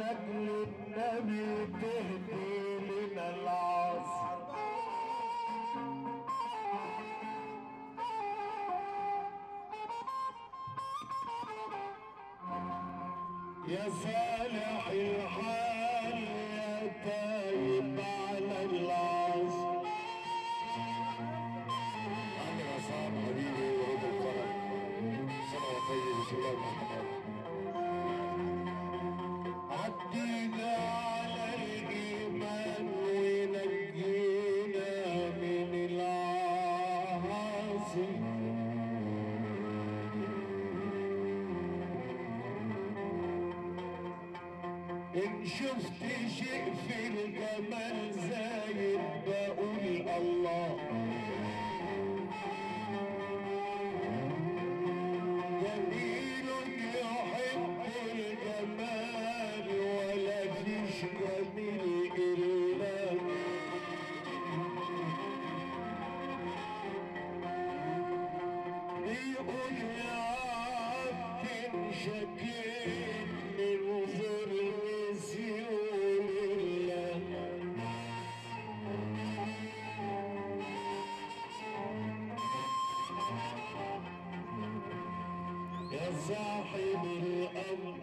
لاجل النبي تهدي لنا العصر يا صالح الحال يا تايب على العصر عامل عصام حبيبي ورد الفرج سنة طيب بسم الله الرحمن عدينا على الإيمان ونجينا من العاصي إن شفت شيء في الجمال زايد بقول الله جميل يحب الجمال ولا فيش جميل إلا بيقول يا عبد شكيت من ظلم سيول الله يا صاحب الأمر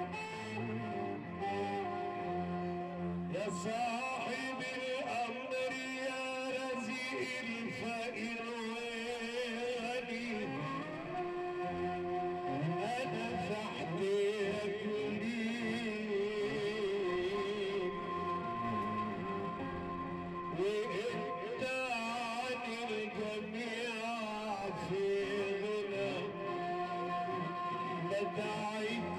يا صاحب الأمر يا رزق الفقير والغني أنا فحديك ليك وانت عن الجميع في غنى لا دعيت